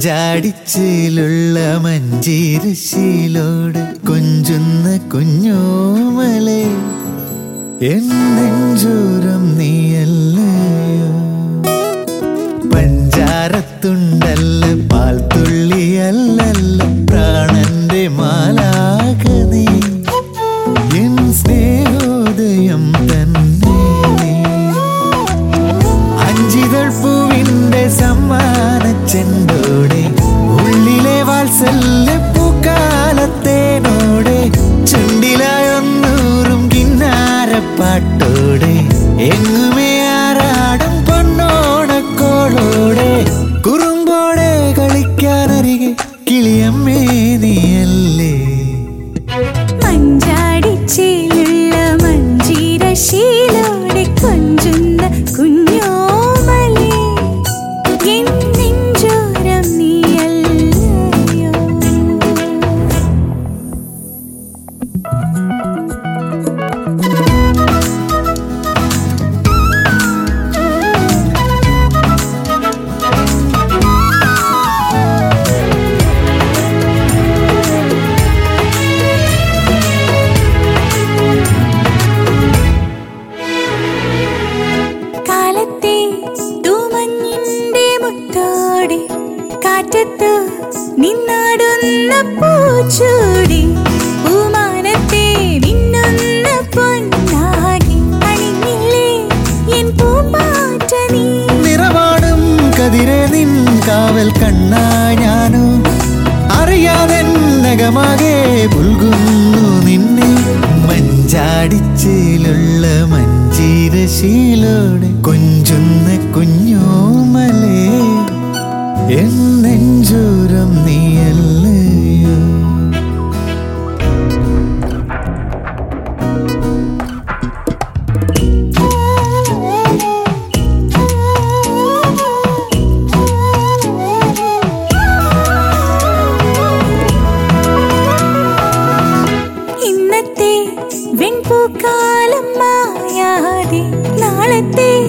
മഞ്ചാടിച്ചിലുള്ള മഞ്ചീരശീലോട് കൊഞ്ചുന്ന കുഞ്ഞോമലെ എന്നെഞ്ചൂരം നീയല്ലയോ പഞ്ചാരത്തുണ്ടല്ല പാൽത്തുള്ളിയല്ലല്ല പ്രാണന്റെ മാലാക നീ എൻ സ്നേഹോദയം തന്നെ നീ അഞ്ചിതൾ പൂവിന്റെ സമ്മാന ചെണ്ടോടെ ഉള്ളിലെ വാത്സല്യ പൂക്കാലത്തേനോടെ ചുണ്ടിലായൊന്നൂറും കിന്നാരപ്പാട്ടോടെ എങ്ങുമേ ആറാടും പൊന്നോണക്കോളോടെ കുറുമ്പോടെ കളിക്കാനരികെ കിളിയമ്മേ നീയല്ലേ മഞ്ചാടിച്ചേലുള്ള മഞ്ചീരശീലോടെ കൊഞ്ചുന്ന കുഞ്ഞോമലേ എൻ നെഞ്ചോരം നീയല്ലയോ കാലത്തെ തൂമഞ്ഞിന്റെ മുത്തോടെ കാറ്റത്ത് നിന്നാടുന്ന പൂച്ചൂടി പൂമാനത്തെ നിന്നുന്ന പൊന്നാകി അണിഞ്ഞില്ലേ എൻ പൂമ്പാറ്റ നീ നിറവാടും കതിരെ നിൻ കാവൽ കണ്ണാ ഞാനോ അറിയാതെ നഗമാകെ പുൽകുന്നു നിന്നെ മഞ്ചാടിച്ചിലുള്ള മഞ്ചീരശീലോടെ കൊഞ്ചുന്ന കുഞ്ഞോമലേ എന്നെഞ്ചൂരം നീയല്ലയോ ഇന്നത്തെ വെൺപൂക്കാലം മായാതെ നാളത്തെ